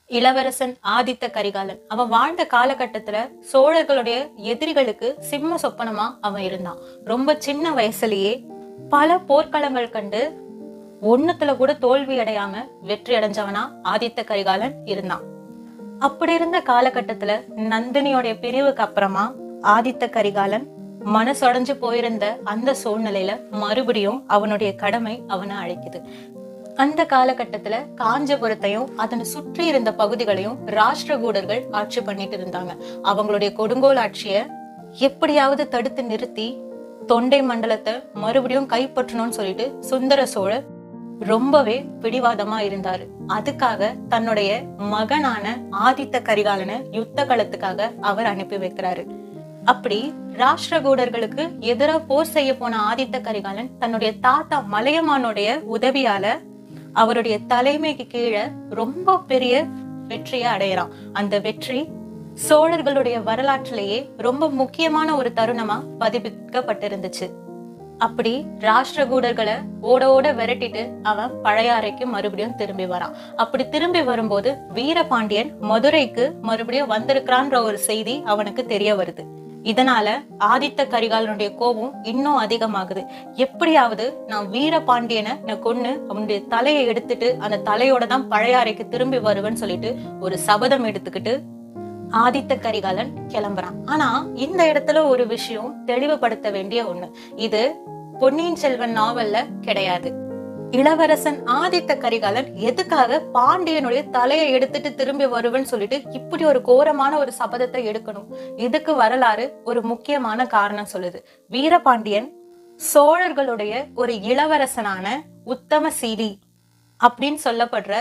இளவரசன் ஆதித்த கரிகாலன் அவன் வாழ்ந்த காலகட்டத்துல சோழர்களுடைய எதிரிகளுக்கு சிம்ம சொப்பனமா அவன் இருந்தான் ரொம்ப சின்ன வயசுலயே பல போர்க்களங்கள் கண்டு ஒண்ணுத்துல கூட தோல்வி அடையாம வெற்றி அடைஞ்சவனா ஆதித்த கரிகாலன் இருந்தான் அப்படி இருந்த காலகட்டத்துல நந்தினியோடைய பிரிவுக்கு அப்புறமா ஆதித்த கரிகாலன் மனசொடைஞ்சு போயிருந்த அந்த சூழ்நிலையில மறுபடியும் அவனுடைய கடமை அவனை அழைக்குது அந்த காலகட்டத்துல காஞ்சிபுரத்தையும் அதனை சுற்றி இருந்த பகுதிகளையும் ராஷ்டிரகூடர்கள் ஆட்சி பண்ணிட்டு இருந்தாங்க அவங்களுடைய கொடுங்கோல் ஆட்சிய எப்படியாவது தடுத்து நிறுத்தி தொண்டை மண்டலத்தை மறுபடியும் கைப்பற்றணும்னு சொல்லிட்டு சுந்தர சோழர் ரொம்பவே பிடிவாதமா இருந்தாரு அதுக்காக தன்னுடைய மகனான ஆதித்த கரிகாலனை யுத்த களத்துக்காக அவர் அனுப்பி வைக்கிறாரு அப்படி ராஷ்டிரகூடர்களுக்கு எதிரா போர் செய்ய போன ஆதித்த கரிகாலன் தன்னுடைய தாத்தா மலையமானுடைய உதவியால அவருடைய தலைமைக்கு கீழே ரொம்ப பெரிய வெற்றியை அடையறான் அந்த வெற்றி சோழர்களுடைய வரலாற்றிலேயே ரொம்ப முக்கியமான ஒரு தருணமா பதிப்பிக்கப்பட்டிருந்துச்சு அப்படி ராஷ்டிரகூடர்களை ஓட ஓட விரட்டிட்டு அவன் பழையாறைக்கு மறுபடியும் திரும்பி வரான் அப்படி திரும்பி வரும்போது வீரபாண்டியன் மதுரைக்கு மறுபடியும் வந்திருக்கிறான்ற ஒரு செய்தி அவனுக்கு தெரிய வருது இதனால ஆதித்த கரிகாலனுடைய கோபம் இன்னும் அதிகமாகுது எப்படியாவது நான் வீரபாண்டியனை நான் கொன்னு அவனுடைய தலையை எடுத்துட்டு அந்த தலையோட தான் பழையாறைக்கு திரும்பி வருவேன்னு சொல்லிட்டு ஒரு சபதம் எடுத்துக்கிட்டு ஆதித்த கரிகாலன் கிளம்புறான் ஆனா இந்த இடத்துல ஒரு விஷயம் தெளிவுபடுத்த வேண்டிய ஒண்ணு இது பொன்னியின் செல்வன் நாவல்ல கிடையாது இளவரசன் ஆதித்த கரிகாலன் எதுக்காக பாண்டியனுடைய தலையை எடுத்துட்டு திரும்பி வருவேன்னு சொல்லிட்டு இப்படி ஒரு கோரமான ஒரு சபதத்தை எடுக்கணும் இதுக்கு வரலாறு ஒரு முக்கியமான காரணம் சொல்லுது வீரபாண்டியன் சோழர்களுடைய ஒரு இளவரசனான உத்தம சீலி அப்படின்னு சொல்லப்படுற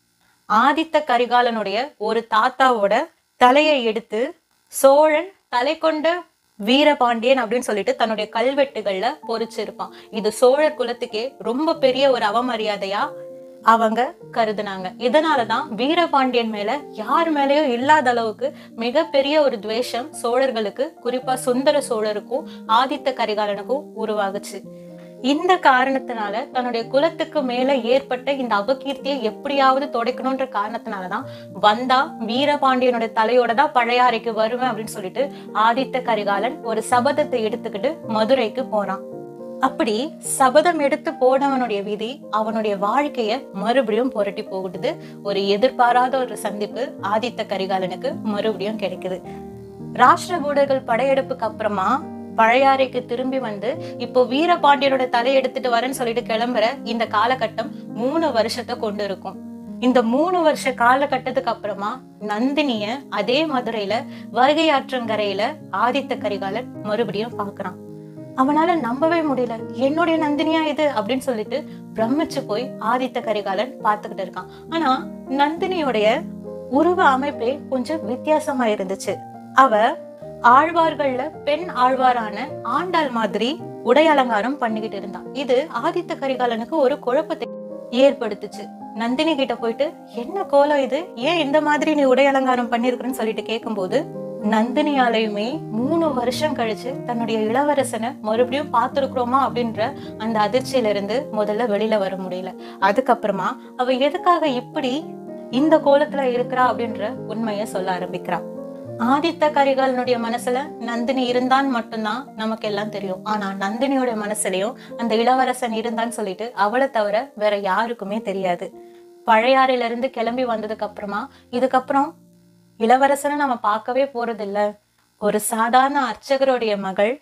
ஆதித்த கரிகாலனுடைய ஒரு தாத்தாவோட தலையை எடுத்து சோழன் தலை கொண்ட வீரபாண்டியன் அப்படின்னு சொல்லிட்டு தன்னுடைய கல்வெட்டுகள்ல பொறிச்சிருப்பான் இது சோழர் குலத்துக்கே ரொம்ப பெரிய ஒரு அவமரியாதையா அவங்க கருதுனாங்க இதனாலதான் வீரபாண்டியன் மேல யார் மேலயும் இல்லாத அளவுக்கு மிகப்பெரிய ஒரு துவேஷம் சோழர்களுக்கு குறிப்பா சுந்தர சோழருக்கும் ஆதித்த கரிகாலனுக்கும் உருவாகுச்சு இந்த காரணத்தினால தன்னுடைய குலத்துக்கு மேல ஏற்பட்ட இந்த அபகீர்த்தியை எப்படியாவது துடைக்கணும்ன்ற காரணத்தினாலதான் வந்தா வீரபாண்டியனோட தலையோட தான் பழையாறைக்கு வருவேன் அப்படின்னு சொல்லிட்டு ஆதித்த கரிகாலன் ஒரு சபதத்தை எடுத்துக்கிட்டு மதுரைக்கு போறான் அப்படி சபதம் எடுத்து போனவனுடைய விதி அவனுடைய வாழ்க்கைய மறுபடியும் புரட்டி போகுது ஒரு எதிர்பாராத ஒரு சந்திப்பு ஆதித்த கரிகாலனுக்கு மறுபடியும் கிடைக்குது ராஷ்டிரகூடர்கள் படையெடுப்புக்கு அப்புறமா பழையாறைக்கு திரும்பி வந்து இப்போ வீரபாண்டியனோட தலை எடுத்துட்டு வரேன்னு சொல்லிட்டு கிளம்புற இந்த காலகட்டம் மூணு வருஷத்தை கொண்டு இருக்கும் இந்த மூணு வருஷ காலகட்டத்துக்கு அப்புறமா நந்தினிய அதே மதுரையில வைகை ஆற்றங்கரையில ஆதித்த கரிகாலன் மறுபடியும் பாக்குறான் அவனால நம்பவே முடியல என்னுடைய நந்தினியா இது அப்படின்னு சொல்லிட்டு பிரமிச்சு போய் ஆதித்த கரிகாலன் பார்த்துக்கிட்டு இருக்கான் ஆனா நந்தினியோடைய உருவ அமைப்பே கொஞ்சம் வித்தியாசமா இருந்துச்சு அவ ஆழ்வார்கள்ல பெண் ஆழ்வாரான ஆண்டாள் மாதிரி உடை அலங்காரம் பண்ணிக்கிட்டு இருந்தான் இது ஆதித்த கரிகாலனுக்கு ஒரு குழப்பத்தை ஏற்படுத்துச்சு நந்தினி கிட்ட போயிட்டு என்ன கோலம் இது ஏன் இந்த மாதிரி நீ உடை அலங்காரம் பண்ணிருக்கிறன்னு சொல்லிட்டு கேட்கும்போது நந்தினியாலையுமே மூணு வருஷம் கழிச்சு தன்னுடைய இளவரசனை மறுபடியும் பார்த்திருக்கிறோமா அப்படின்ற அந்த அதிர்ச்சியில இருந்து முதல்ல வெளியில வர முடியல அதுக்கப்புறமா அவ எதுக்காக இப்படி இந்த கோலத்துல இருக்கிறா அப்படின்ற உண்மைய சொல்ல ஆரம்பிக்கிறா ஆதித்த கரிகாலனுடைய மனசுல நந்தினி இருந்தான் மட்டும்தான் நமக்கு எல்லாம் தெரியும் ஆனா நந்தினியோட மனசுலயும் அந்த இளவரசன் இருந்தான்னு சொல்லிட்டு அவளை தவிர வேற யாருக்குமே தெரியாது பழையாறையில இருந்து கிளம்பி வந்ததுக்கு அப்புறமா இதுக்கப்புறம் இளவரசனை நம்ம பார்க்கவே போறதில்ல ஒரு சாதாரண அர்ச்சகருடைய மகள்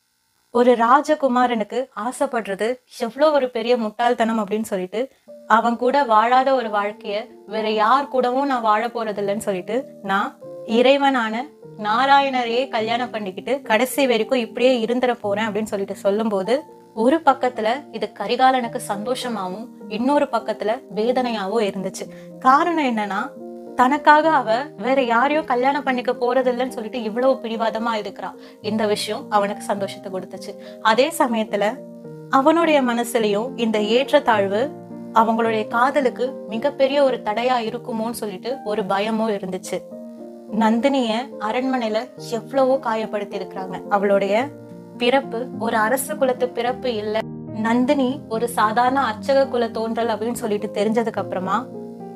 ஒரு ராஜகுமாரனுக்கு ஆசைப்படுறது எவ்வளோ ஒரு பெரிய முட்டாள்தனம் அப்படின்னு சொல்லிட்டு அவன் கூட வாழாத ஒரு வாழ்க்கைய வேற யார் கூடவும் நான் வாழ போறதில்லைன்னு சொல்லிட்டு நான் இறைவனான நாராயணரையே கல்யாணம் பண்ணிக்கிட்டு கடைசி வரைக்கும் இப்படியே இருந்துட போறேன் அப்படின்னு சொல்லிட்டு சொல்லும்போது ஒரு பக்கத்துல இது கரிகாலனுக்கு சந்தோஷமாவும் இன்னொரு பக்கத்துல வேதனையாவும் இருந்துச்சு காரணம் என்னன்னா தனக்காக அவ வேற யாரையும் கல்யாணம் பண்ணிக்க போறதில்லைன்னு சொல்லிட்டு இவ்வளவு பிடிவாதமா இருக்கிறா இந்த விஷயம் அவனுக்கு சந்தோஷத்தை கொடுத்துச்சு அதே சமயத்துல அவனுடைய மனசுலயும் இந்த ஏற்றத்தாழ்வு அவங்களுடைய காதலுக்கு மிகப்பெரிய ஒரு தடையா இருக்குமோன்னு சொல்லிட்டு ஒரு பயமும் இருந்துச்சு நந்தினிய அரண்மனையில எவ்வளவோ காயப்படுத்தி இருக்கிறாங்க அவளுடைய பிறப்பு ஒரு அரசு குலத்து பிறப்பு இல்ல நந்தினி ஒரு சாதாரண அர்ச்சக குல தோன்றல் அப்படின்னு சொல்லிட்டு தெரிஞ்சதுக்கு அப்புறமா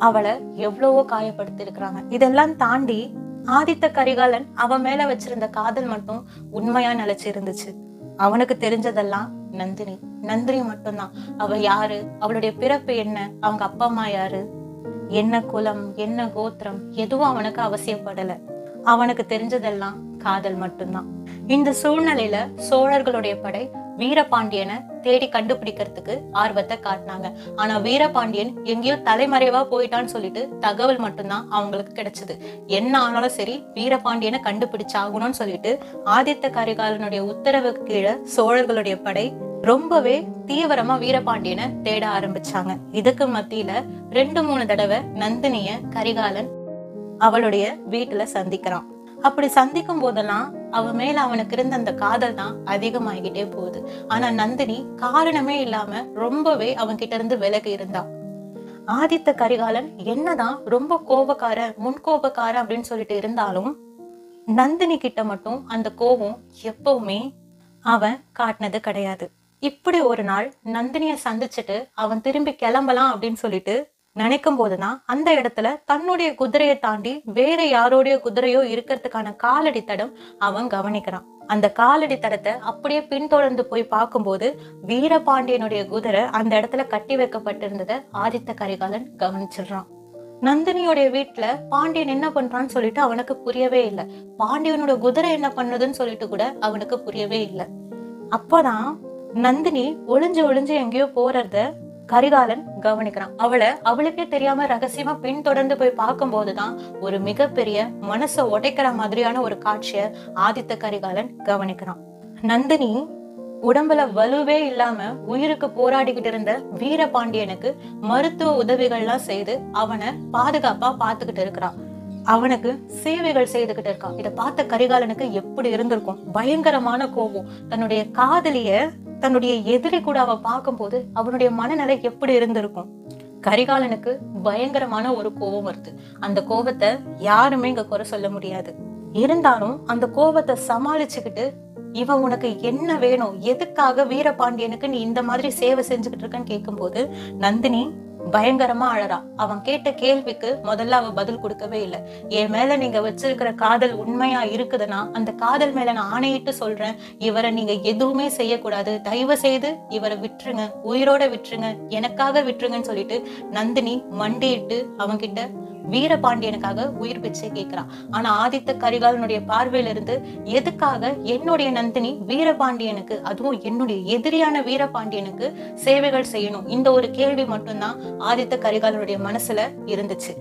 அவளை எவ்வளவோ காயப்படுத்தி இருக்கிறாங்க இதெல்லாம் தாண்டி ஆதித்த கரிகாலன் அவன் மேல வச்சிருந்த காதல் மட்டும் உண்மையா நிலைச்சு இருந்துச்சு அவனுக்கு தெரிஞ்சதெல்லாம் நந்தினி நந்தினி மட்டும்தான் அவ யாரு அவளுடைய பிறப்பு என்ன அவங்க அப்பா அம்மா யாரு என்ன குலம் என்ன கோத்திரம் எதுவும் அவனுக்கு அவசியப்படல அவனுக்கு தெரிஞ்சதெல்லாம் காதல் மட்டும்தான் இந்த சூழ்நிலையில சோழர்களுடைய படை வீரபாண்டியனை தேடி கண்டுபிடிக்கிறதுக்கு ஆர்வத்தை காட்டினாங்க ஆனா வீரபாண்டியன் எங்கேயோ தலைமறைவா போயிட்டான்னு சொல்லிட்டு தகவல் மட்டும்தான் அவங்களுக்கு கிடைச்சது என்ன ஆனாலும் சரி வீரபாண்டியனை கண்டுபிடிச்சாகணும்னு சொல்லிட்டு ஆதித்த கரிகாலனுடைய உத்தரவுக்கு கீழே சோழர்களுடைய படை ரொம்பவே தீவிரமா வீரபாண்டியனை தேட ஆரம்பிச்சாங்க இதுக்கு மத்தியில ரெண்டு மூணு தடவை நந்தினிய கரிகாலன் அவளுடைய வீட்டுல சந்திக்கிறான் அப்படி சந்திக்கும் போதெல்லாம் அவ மேல அவனுக்கு இருந்த அந்த காதல் தான் அதிகமாகிக்கிட்டே போகுது ஆனா நந்தினி காரணமே இல்லாம ரொம்பவே அவன் கிட்ட இருந்து விலகி இருந்தா ஆதித்த கரிகாலன் என்னதான் ரொம்ப கோபக்கார முன்கோபக்கார அப்படின்னு சொல்லிட்டு இருந்தாலும் நந்தினி கிட்ட மட்டும் அந்த கோபம் எப்பவுமே அவன் காட்டினது கிடையாது இப்படி ஒரு நாள் நந்தினிய சந்திச்சுட்டு அவன் திரும்பி கிளம்பலாம் அப்படின்னு சொல்லிட்டு நினைக்கும் போதுதான் அந்த இடத்துல தன்னுடைய குதிரையை தாண்டி வேற யாரோடைய குதிரையோ இருக்கிறதுக்கான காலடி தடம் அவன் கவனிக்கிறான் அந்த காலடி தடத்தை அப்படியே பின்தொடர்ந்து போய் பார்க்கும்போது வீரபாண்டியனுடைய குதிரை அந்த இடத்துல கட்டி வைக்கப்பட்டிருந்ததை ஆதித்த கரிகாலன் கவனிச்சிடுறான் நந்தினியோடைய வீட்டுல பாண்டியன் என்ன பண்றான்னு சொல்லிட்டு அவனுக்கு புரியவே இல்லை பாண்டியனோட குதிரை என்ன பண்ணுதுன்னு சொல்லிட்டு கூட அவனுக்கு புரியவே இல்லை அப்பதான் நந்தினி ஒளிஞ்சு ஒளிஞ்சு எங்கேயோ போறத கரிகாலன் கவனிக்கிறான் அவளை அவளுக்கே தெரியாம ரகசியமா பின் தொடர்ந்து போய் பார்க்கும் போதுதான் ஒரு மிகப்பெரிய மனசை உடைக்கிற மாதிரியான ஒரு காட்சிய ஆதித்த கரிகாலன் கவனிக்கிறான் நந்தினி உடம்புல வலுவே இல்லாம உயிருக்கு போராடிக்கிட்டு இருந்த வீரபாண்டியனுக்கு மருத்துவ உதவிகள்லாம் செய்து அவனை பாதுகாப்பா பாத்துக்கிட்டு இருக்கிறான் அவனுக்கு சேவைகள் செய்துகிட்டு இருக்கான் இதை பார்த்த கரிகாலனுக்கு எப்படி இருந்திருக்கும் பயங்கரமான கோபம் தன்னுடைய காதலிய தன்னுடைய எதிரி கூட அவ பார்க்கும்போது அவனுடைய மனநிலை எப்படி இருந்திருக்கும் கரிகாலனுக்கு பயங்கரமான ஒரு கோபம் வருது அந்த கோபத்தை யாருமே இங்க குறை சொல்ல முடியாது இருந்தாலும் அந்த கோபத்தை சமாளிச்சுக்கிட்டு இவன் உனக்கு என்ன வேணும் எதுக்காக வீரபாண்டியனுக்கு நீ இந்த மாதிரி சேவை செஞ்சுக்கிட்டு இருக்கன்னு கேட்கும்போது நந்தினி பயங்கரமா அழறா அவன் கேட்ட கேள்விக்கு முதல்ல அவ பதில் கொடுக்கவே இல்லை என் மேல நீங்க வச்சிருக்கிற காதல் உண்மையா இருக்குதுன்னா அந்த காதல் மேல நான் ஆணையிட்டு சொல்றேன் இவரை நீங்க எதுவுமே செய்யக்கூடாது தயவு செய்து இவரை விட்டுருங்க உயிரோட விட்டுருங்க எனக்காக விட்டுருங்கன்னு சொல்லிட்டு நந்தினி மண்டியிட்டு அவன்கிட்ட வீரபாண்டியனுக்காக உயிர் பிச்சை கேட்கிறான் ஆனா ஆதித்த கரிகாலனுடைய பார்வையில இருந்து எதுக்காக என்னுடைய நந்தினி வீரபாண்டியனுக்கு அதுவும் என்னுடைய எதிரியான வீரபாண்டியனுக்கு சேவைகள் செய்யணும் இந்த ஒரு கேள்வி மட்டும்தான் ஆதித்த கரிகாலனுடைய மனசுல இருந்துச்சு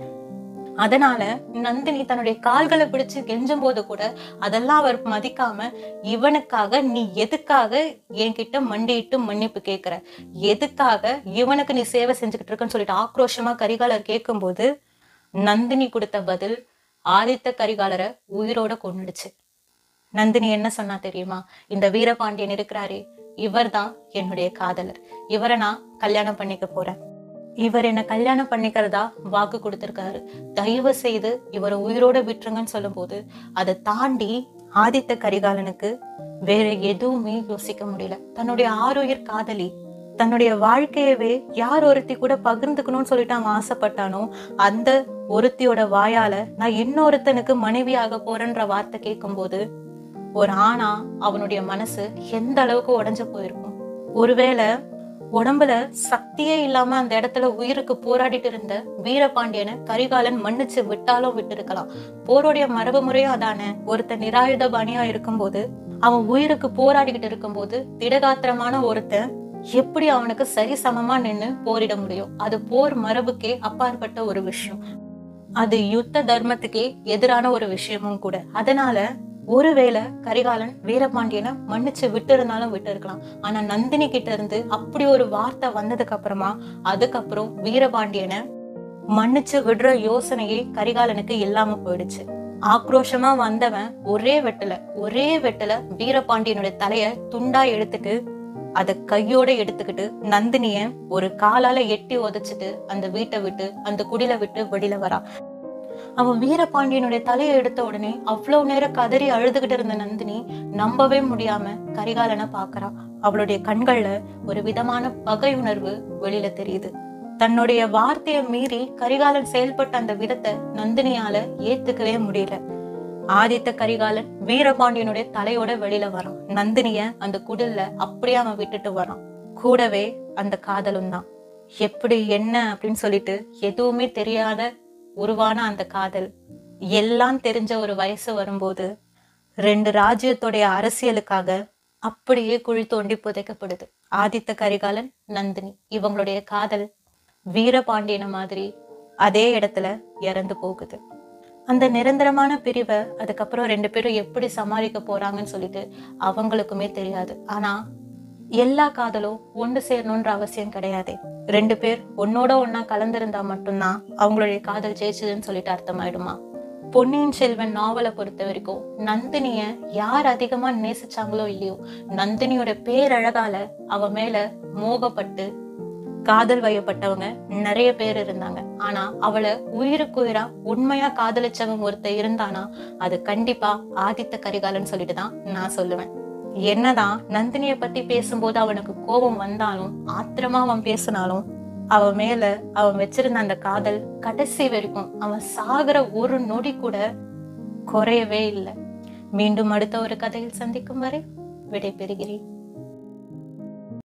அதனால நந்தினி தன்னுடைய கால்களை பிடிச்சு கெஞ்சும் போது கூட அதெல்லாம் அவர் மதிக்காம இவனுக்காக நீ எதுக்காக என்கிட்ட மண்டியிட்டு மன்னிப்பு கேக்குற எதுக்காக இவனுக்கு நீ சேவை செஞ்சுக்கிட்டு இருக்கன்னு சொல்லிட்டு ஆக்ரோஷமா கரிகாலர் கேட்கும்போது நந்தினி கொடுத்த பதில் ஆதித்த கரிகாலரை உயிரோட கொன்னுடுச்சு நந்தினி என்ன சொன்னா தெரியுமா இந்த வீரபாண்டியன் இருக்கிறாரே இவர்தான் என்னுடைய காதலர் இவரை நான் கல்யாணம் பண்ணிக்க போறேன் இவர் என்ன கல்யாணம் பண்ணிக்கிறதா வாக்கு கொடுத்திருக்காரு தயவு செய்து இவரை உயிரோட விட்டுருங்கன்னு சொல்லும்போது அதை தாண்டி ஆதித்த கரிகாலனுக்கு வேற எதுவுமே யோசிக்க முடியல தன்னுடைய ஆறுயிர் காதலி தன்னுடைய வாழ்க்கையவே யார் ஒருத்தி கூட பகிர்ந்துக்கணும்னு சொல்லிட்டு அவன் ஆசைப்பட்டானோ அந்த ஒருத்தியோட வாயால நான் இன்னொருத்தனுக்கு மனைவியாக போறேன்ற வார்த்தை கேட்கும்போது ஒரு ஆணா அவனுடைய மனசு எந்த அளவுக்கு உடைஞ்சு போயிருக்கும் ஒருவேளை உடம்புல சக்தியே இல்லாம அந்த இடத்துல உயிருக்கு போராடிட்டு இருந்த வீரபாண்டியனை கரிகாலன் மன்னிச்சு விட்டாலும் விட்டு இருக்கலாம் போருடைய மரபு முறையும் அதானே ஒருத்தன் நிராயுத பணியா இருக்கும்போது அவன் உயிருக்கு போராடிக்கிட்டு இருக்கும்போது திடகாத்திரமான ஒருத்தன் எப்படி அவனுக்கு சரி சமமா நின்னு போரிட முடியும் அது போர் மரபுக்கே அப்பாற்பட்ட ஒரு விஷயம் அது யுத்த தர்மத்துக்கே எதிரான ஒரு விஷயமும் கூட அதனால ஒருவேளை கரிகாலன் வீரபாண்டியனை மன்னிச்சு விட்டு இருந்தாலும் விட்டு இருக்கலாம் ஆனா நந்தினி கிட்ட இருந்து அப்படி ஒரு வார்த்தை வந்ததுக்கு அப்புறமா அதுக்கப்புறம் வீரபாண்டியனை மன்னிச்சு விடுற யோசனையே கரிகாலனுக்கு இல்லாம போயிடுச்சு ஆக்ரோஷமா வந்தவன் ஒரே வெட்டுல ஒரே வெட்டுல வீரபாண்டியனுடைய தலைய துண்டா எடுத்துட்டு அத கையோட எடுத்துக்கிட்டு நந்தினிய ஒரு காலால எட்டி உதைச்சிட்டு அந்த வீட்டை விட்டு அந்த குடில விட்டு வெளியில வரா அவன் வீரபாண்டியனுடைய தலையை எடுத்த உடனே அவ்வளவு நேரம் கதறி அழுதுகிட்டு இருந்த நந்தினி நம்பவே முடியாம கரிகாலனை பாக்குறா அவளுடைய கண்கள்ல ஒரு விதமான பகை உணர்வு வெளியில தெரியுது தன்னுடைய வார்த்தையை மீறி கரிகாலன் செயல்பட்ட அந்த விதத்தை நந்தினியால ஏத்துக்கவே முடியல ஆதித்த கரிகாலன் வீரபாண்டியனுடைய தலையோட வெளியில வரான் நந்தினிய அந்த குடில்ல அப்படியே அவன் விட்டுட்டு வரான் கூடவே அந்த காதலும் தான் எப்படி என்ன அப்படின்னு சொல்லிட்டு எதுவுமே தெரியாத உருவான அந்த காதல் எல்லாம் தெரிஞ்ச ஒரு வயசு வரும்போது ரெண்டு ராஜ்யத்துடைய அரசியலுக்காக அப்படியே குழி தோண்டி புதைக்கப்படுது ஆதித்த கரிகாலன் நந்தினி இவங்களுடைய காதல் வீரபாண்டியன மாதிரி அதே இடத்துல இறந்து போகுது அந்த நிரந்தரமான பிரிவை அதுக்கப்புறம் ரெண்டு பேரும் எப்படி சமாளிக்க போறாங்கன்னு சொல்லிட்டு அவங்களுக்குமே தெரியாது ஆனா எல்லா காதலும் ஒன்று சேரணுன்ற அவசியம் கிடையாது ரெண்டு பேர் ஒன்னோட ஒன்னா கலந்திருந்தா மட்டும்தான் அவங்களுடைய காதல் ஜெயிச்சதுன்னு சொல்லிட்டு அர்த்தமாயிடுமா பொன்னியின் செல்வன் நாவலை பொறுத்த வரைக்கும் நந்தினிய யார் அதிகமா நேசிச்சாங்களோ இல்லையோ நந்தினியோட பேரழகால அவ மேல மோகப்பட்டு காதல் வயப்பட்டவங்க நிறைய பேர் இருந்தாங்க ஆனா அவளை உயிருக்குயிரா உண்மையா காதலிச்சவன் ஒருத்தர் இருந்தானா அது கண்டிப்பா ஆதித்த கரிகாலன் சொல்லிட்டு தான் நான் சொல்லுவேன் என்னதான் நந்தினிய பத்தி பேசும்போது அவனுக்கு கோபம் வந்தாலும் ஆத்திரமா அவன் பேசினாலும் அவன் மேல அவன் வச்சிருந்த அந்த காதல் கடைசி வரைக்கும் அவன் சாகுற ஒரு நொடி கூட குறையவே இல்லை மீண்டும் அடுத்த ஒரு கதையில் சந்திக்கும் வரை விடை பெறுகிறேன்